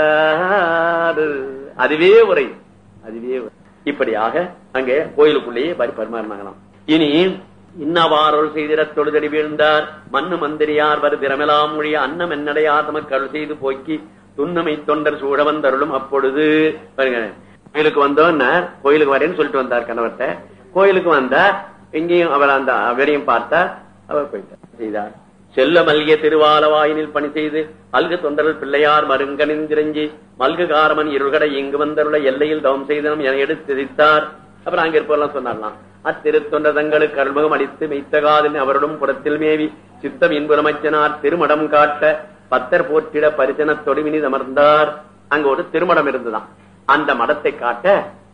என்றார் அதுவே உரை அதுவே உரை. இப்படியாக அங்கே கோயிலுக்குள்ளேயே பரி பரிமாறினாங்களாம் இனி இன்னவாரோல் செய்திட தொழுதடி வீழ்ந்தார் மண்ணு மந்திரியார் வரு திறமெலாம் மொழிய அன்னம் என்னடையார் தமக்கு அருள் செய்து போக்கி துண்ணமை தொண்டர் சூழ வந்தருளும் அப்பொழுது பாருங்க கோயிலுக்கு வந்தோன்னா கோயிலுக்கு வரேன்னு சொல்லிட்டு வந்தார் கணவர்கிட்ட கோயிலுக்கு வந்தார் எங்கேயும் அவர் அந்த அவரையும் பார்த்தார் அவர் போயிட்டார் செய்தார் செல்ல மல்கிய திருவாலவாயினில் பணி செய்து அல்கு தொண்டர்கள் பிள்ளையார் மருங்கனிந்திரஞ்சி மல்கு காரமன் இருள்கடை இங்கு வந்தருள எல்லையில் தவம் செய்தனம் என எடுத்திருத்தார் அப்புறம் அங்க இருப்பதெல்லாம் சொன்னார்லாம் அத்திருத்தொண்ட தங்களுக்கு அருள்முகம் அளித்து மெய்த்தகாதின் அவருடன் புறத்தில் மேவி சித்தம் இன்புறமச்சனார் திருமடம் காட்ட பத்தர் போற்றிட பரிசன தொடுமினி அமர்ந்தார் அங்க ஒரு திருமடம் இருந்துதான் அந்த மடத்தை காட்ட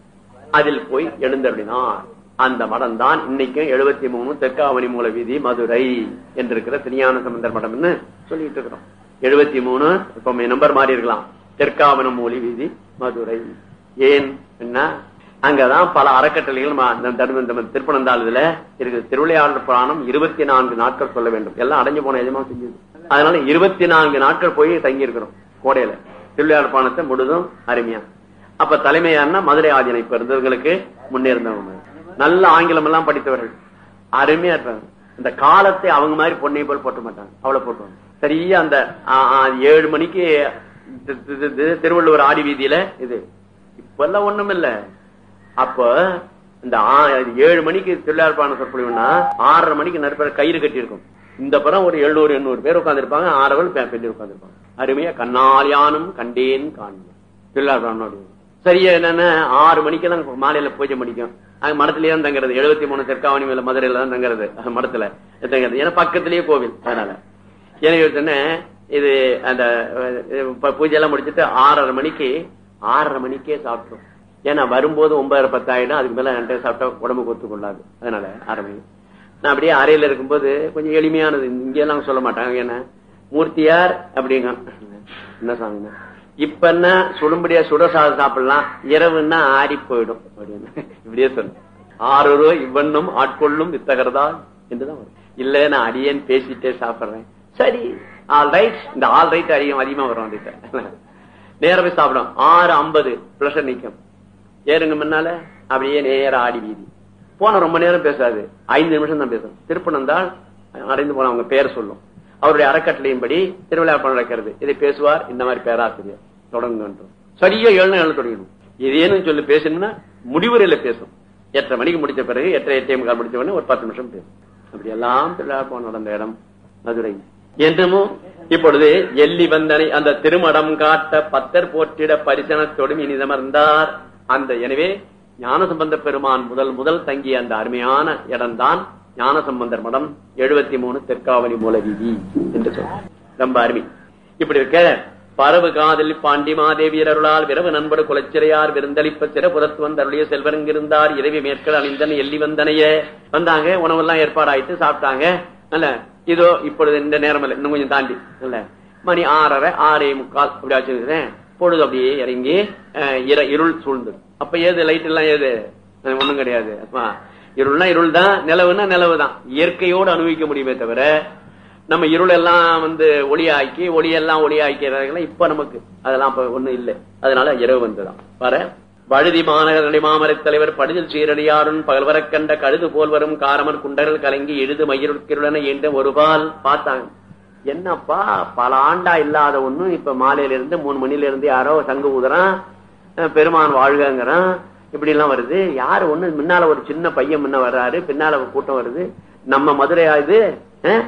அதில் போய் எழுந்தருளினார் அந்த மடம் தான் இன்னைக்கும் எழுபத்தி மூணு தெற்காவணி மூல வீதி மதுரை என்றிருக்கிற திருஞான சம்பந்தர் மடம்னு சொல்லிட்டு இருக்கிறோம் எழுபத்தி மூணு இப்ப நம்பர் மாறி இருக்கலாம் தெற்காவணம் மூலி வீதி மதுரை ஏன் என்ன அங்கதான் பல அறக்கட்டளைகள் ம- இந்த தர்ம- இந்த திருப்பனந்தாள் இதுல இருக்குது திருவிளையாடல் புராணம் இருபத்தி நான்கு நாட்கள் சொல்ல வேண்டும் எல்லாம் அடைஞ்சு போன எஜமா செஞ்சது அதனால இருபத்தி நான்கு நாட்கள் போய் தங்கி இருக்கிறோம் கோடையில திருவிளையாடல் புராணத்தை முழுதும் அருமையா அப்ப தலைமையானா மதுரை ஆதீனம் இப்ப இருந்தவங்களுக்கு முன்னேறினவங்க நல்ல ஆங்கிலம் எல்லாம் படித்தவர்கள் அருமையா இருப்பாங்க இந்த காலத்தை அவங்க மாதிரி பொண்ணை போல் போட்ட மாட்டாங்க அவ்வளவு போட்டுவாங்க சரியா அந்த ஆ, ஆ, ஏழு மணிக்கு தி- தி- தி- தி- திருவள்ளுவர் ஆடி வீதியில இது இப்ப எல்லாம் ஒண்ணும் இல்ல அப்ப இந்த ஆ- ஏழு மணிக்கு திருவிழாப்பான சொற்பொழிவுனா ஆறரை மணிக்கு நடுப்பேர் கயிறு கட்டி இருக்கும் இந்த புறம் ஒரு எழுநூறு எண்ணூறு பேர் உட்கார்ந்து இருப்பாங்க ஆறவள் பெண்ணு உட்கார்ந்து இருப்பாங்க அருமையா கண்ணால் யானும் கண்டேன் காண்பேன் திருவிழாப்பானோடு சரியா என்னன்னா ஆறு மணிக்கெல்லாம் மாலையில பூஜை முடிக்கும் அங்க மடத்திலேயே தான் தங்குறது எழுபத்தி மூணு தெற்காவணி மேல மதுரையில தான் தங்குறது அஹ் மடத்துல தங்குறது ஏன்னா பக்கத்திலேயே கோவில் அதனால எனக்கு சொன்னேன் இது அந்த அஹ், இப்ப பூஜை எல்லாம் முடிச்சிட்டு ஆறரை மணிக்கு ஆறரை மணிக்கே சாப்பிட்டோம் ஏன்னா வரும்போது ஒன்பதரை பத்தாயிடும் அதுக்கு மேல ரெண்டு சாப்பிட்டா உடம்புக்கு ஒத்து கொள்ளாது அதனால ஆறரை மணி நான் அப்படியே அறையில இருக்கும்போது கொஞ்சம் எளிமையானது இங்க எல்லாம் சொல்ல மாட்டாங்க என்ன மூர்த்தியார் அப்படிங்க என்ன சாமிங்க இப்ப என்ன சுடும்படியா சுட சாதம் சாப்பிடலாம் இரவுன்னா ஆறி போயிடும் அப்படின்னு இப்படியே சொல்லு ஆறு இவ்வண்ணும் ஆட்கொள்ளும் வித்தகர்தா என்றுதான் வரும் இல்ல நான் அடியேன் பேசிட்டே சாப்பிடுறேன் சரி ஆல் ரைட் இந்த ஆல் ரைட் அதிகம் அதிகமா வரும் அதுக்கு நேரம் போய் சாப்பிடும் ஆறு ஐம்பது பிளஸ் நிக்கும் ஏறுங்க முன்னால அப்படியே நேர ஆடி வீதி போன ரொம்ப நேரம் பேசாது ஐந்து நிமிஷம் தான் பேசும் திருப்பணந்தால் அடைந்து போன அவங்க பேர் சொல்லும் அவருடைய அறக்கட்டளையின்படி திருவிழா நடக்கிறது இதை பேசுவார் இந்த மாதிரி பேராசிரியர் தொடர்ந்து சரியா ஏழு ஏழு தொடங்கணும் இதேன்னு சொல்லி பேசணும்னா முடிவுரையில பேசும் எட்டரை மணிக்கு முடிச்ச பிறகு எட்டரை எட்டே முக்கால் முடிச்ச உடனே ஒரு பத்து நிமிஷம் பேசும் அப்படி எல்லாம் திருவிழா நடந்த இடம் மதுரை என்றும் இப்பொழுது எல்லி வந்தனை அந்த திருமடம் காட்ட பத்தர் போற்றிட பரிசனத்தோடும் இனிதமர்ந்தார் அந்த எனவே ஞானசம்பந்த பெருமான் முதல் முதல் தங்கிய அந்த அருமையான இடம்தான் ஞானசம்பந்தர் மடம் எழுபத்தி மூணு தெற்காவணி மூல வீதி என்று சொல்றார் ரொம்ப அருமை இப்படி இருக்க பரவு காதலி பாண்டி மாதேவியர் அருளால் விரவு நண்படு குலச்சிறையார் விருந்தளிப்ப சிறப்புறத்து வந்த அருளிய செல்வரங்கிருந்தார் இரவி மேற்கள் அணிந்தன் எல்லி வந்தனைய வந்தாங்க உணவெல்லாம் ஏற்பாடாயிட்டு சாப்பிட்டாங்க அல்ல இதோ இப்பொழுது இந்த நேரம் இல்ல இன்னும் கொஞ்சம் தாண்டி இல்ல மணி ஆறரை ஆறே முக்கால் அப்படி வச்சிருக்கிறேன் பொழுது அப்படியே இறங்கி அஹ், இர- இருள் சூழ்ந்தது அப்ப ஏது லைட் எல்லாம் ஏது அஹ், ஒண்ணும் கிடையாது அப்பா இருள்னா இருள் தான் நிலவுனா நிலவு தான் இயற்கையோடு அனுபவிக்க முடியுமே தவிர நம்ம இருள் எல்லாம் வந்து ஒளியாக்கி ஒளியெல்லாம் ஒளியாக்கிறார்கள் இப்ப நமக்கு அதெல்லாம் இப்ப ஒண்ணும் இல்லை அதனால இரவு வந்துதான் வர வழுதி மாநகர மாமரத் தலைவர் படுதில் சீரடியாருன் பகல்வரக் கண்ட கழுது போல் வரும் காரமர் குண்டர்கள் கலங்கி எழுது மயிருக்கிருளன என்ற ஒரு பால் பார்த்தாங்க என்னப்பா பல ஆண்டா இல்லாத ஒண்ணும் இப்ப மாலையில இருந்து மூணு மணில இருந்து யாரோ சங்கு ஊதுறான் அஹ் பெருமான் வாழ்கங்கிறான் இப்படி எல்லாம் வருது யாரு ஒண்ணு முன்னால ஒரு சின்ன பையன் முன்ன வர்றாரு பின்னால ஒரு கூட்டம் வருது நம்ம மதுரையா இது அஹ்?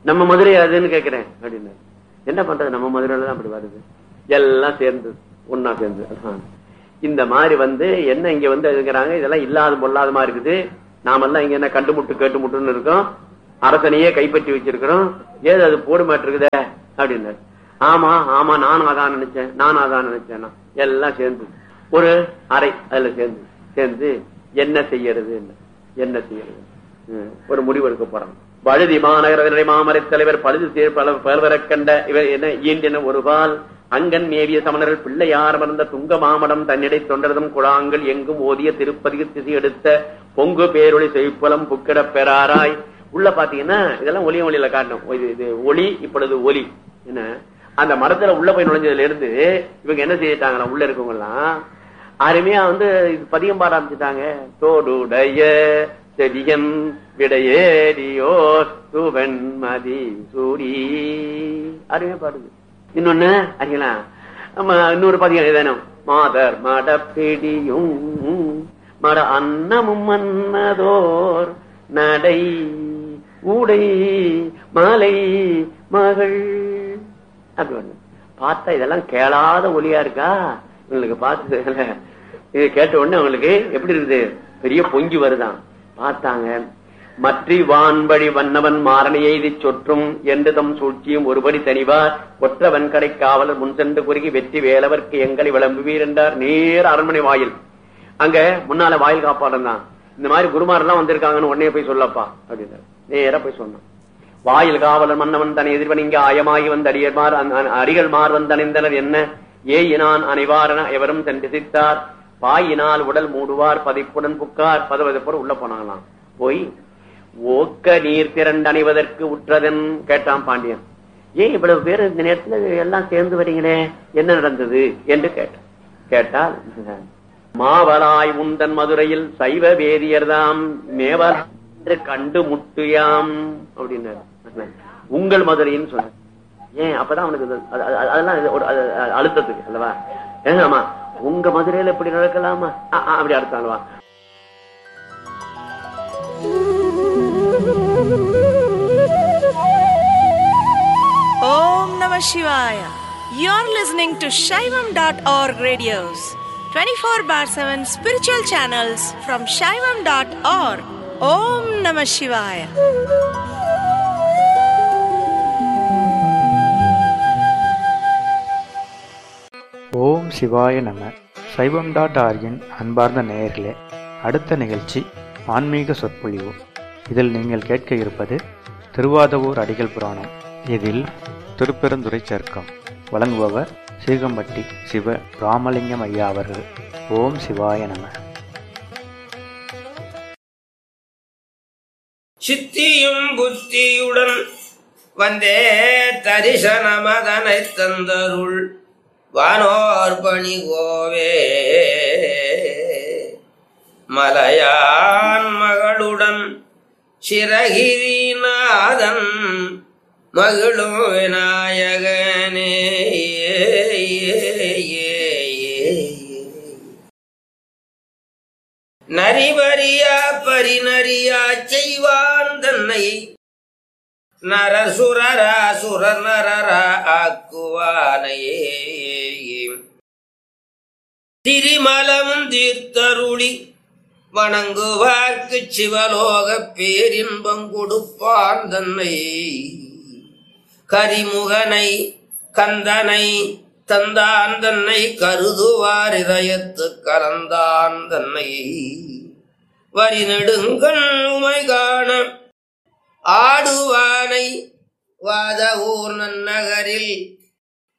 நம்ம மதுரை அதுன்னு கேக்குறேன் அப்படின்னு என்ன பண்றது நம்ம மதுரையில தான் அப்படி வருது எல்லாம் சேர்ந்து ஒன்னா சேர்ந்து அதான். இந்த மாதிரி வந்து என்ன இங்க வந்து இருக்கிறாங்க இதெல்லாம் இல்லாத பொல்லாதமா இருக்குது நாமெல்லாம் இங்க என்ன கண்டு முட்டு கேட்டு முட்டுன்னு இருக்கோம் அரசனையே கைப்பற்றி வச்சிருக்கிறோம் ஏது அது போடு மாட்டிருக்குதே அப்படின்னாரு ஆமா ஆமா நானும் அதான் நினைச்சேன் நானும் அதான் நினைச்சேன் எல்லாம் சேர்ந்து ஒரு அறை அதுல சேர்ந்து சேர்ந்து என்ன செய்யறது என்ன செய்யறது ம், ஒரு முடிவு எடுக்க போறாங்க பழுதி மாநகர மாமரை தலைவர் பழுது சேர் பல பலவரக் கண்ட இவர் என்ன ஈண்டின ஒருபால் அங்கன் மேவிய சமணர்கள் பிள்ளையார் மறந்த துங்க மாமடம் தன்னிடை தொண்டரதும் குழாங்கள் எங்கும் ஓதிய திருப்பதிகு திசை எடுத்த பொங்கு பேரொளி செய்ப்பலம் புக்கிடப் பெறாராய் உள்ள பாத்தீங்கன்னா இதெல்லாம் ஒளி ஒளியில காட்டணும் இது இது ஒளி இப்பொழுது ஒலி என்ன அந்த மரத்துல உள்ள போய் நுழைஞ்சதுல இருந்து இவங்க என்ன செய்யிட்டாங்களா உள்ள இருக்கவங்க எல்லாம் அருமையா வந்து இது பதிகம் பாட ஆரம்பிச்சுட்டாங்க தோடுடைய செடியன் விடையேறியோ சுவன் மதி சூடி அருமையா பாடுது இன்னொன்னு அறியலாம் நம்ம இன்னொரு பதிகம் ஏதேனும் மாதர் மடப்பிடியும் மட அன்னமும் மன்னதோர் நடை ஊடை மாலை மகள் அப்படி ஒண்ணு பார்த்தா இதெல்லாம் கேளாத ஒலியா இருக்கா இவங்களுக்கு பார்த்து இது கேட்ட உடனே அவங்களுக்கு எப்படி இருக்குது பெரிய பொங்கி வருதான் பார்த்தாங்க மற்றி வான்படி வண்ணவன் மாறனை எய்தி சொற்றும் என்று தம் சூழ்ச்சியும் ஒருபடி தனிவார் ஒற்றவன் கடை காவலர் முன் சென்று குறுகி வெற்றி வேலவர்க்கு எங்களை விளம்புவீர் என்றார் நேர அரண்மனை வாயில் அங்க முன்னால வாயில் காப்பாளன் தான் இந்த மாதிரி குருமாரெல்லாம் வந்திருக்காங்கன்னு உடனே போய் சொல்லப்பா அப்படின்னாரு நேரா போய் சொன்னான் வாயில் காவலர் மன்னவன் தன் எதிர்வன் இங்க ஆயமாகி வந்த அடியர்மார் அந்த- அந்த அடிகள் மார் வந்தணிந்தனர் என்ன ஏயினான் அனைவாரென எவரும் சென்று சித்தார் பாயினால் உடல் மூடுவார் பதிப்புடன் புக்கார் பதவதப்போர் உள்ள போனாங்களாம் போய் ஓக்க நீர் திரண்டு அணிவதற்கு உற்றதன் கேட்டான் பாண்டியன் ஏன் இவ்வளவு பேர் இந்த நேரத்துல எல்லாம் சேர்ந்து வரீங்களே என்ன நடந்தது என்று கேட்டான் கேட்டால் மாவலாய் உந்தன் மதுரையில் சைவ வேதியர்தாம் மேவல் என்று கண்டு முட்டுயாம் அப்படின்னாரு உங்கள் மதுரைன்னு சொன்ன ஏன் அப்பதான் அவனுக்கு இது- அது- அது- அதெல்லாம் இது ஒரு அது- அது அழுத்தத்துக்கு அல்லவா ஏன் ஆமா உங்க மதுரையில இப்படி நடக்கலாமா ஆ, ஆ, அப்படி அர்த்தம் அல்லவா Om Namah Shivaya. You're listening to Shaivam.org radios, 24 bar 7 spiritual channels from Shaivam.org. Om Namah Shivaya. ஓம் சிவாய நம சைவம் டாட் ஆர்கின் அன்பார்ந்த நேயர்களே அடுத்த நிகழ்ச்சி ஆன்மீக சொற்பொழிவு இதில் நீங்கள் கேட்க இருப்பது திருவாதவூர் அடிகள் புராணம் இதில் திருப்பெருந்துறை சர்க்கம் வழங்குபவர் சீகம்பட்டி சிவ ராமலிங்கம் ஐயா அவர்கள் ஓம் சிவாய நம சித்தியும் புத்தியுடன் வந்தே தரிசனமதனை தந்தருள் வானோர் பணி கோவே மலையான் மகளுடன் சிறகிரிநாதன் மகிழும் விநாயகனே நரிபரியா பரிநரியா செய்வான் தன்னை நரசுரரா சுரர் நரரா ஆக்குவானையே திரிமலமும் தீர்த்தருளி வணங்குவார்க்கு சிவலோக பேரின்பம் கொடுப்பான் தன்னை கரிமுகனை கந்தனை தந்தான் தன்னை கருதுவார் இதயத்து கலந்தான் தன்னை வரி நெடுங்கண் உமை காண ஆடுவானை வாத ஊர் நன்னகரில்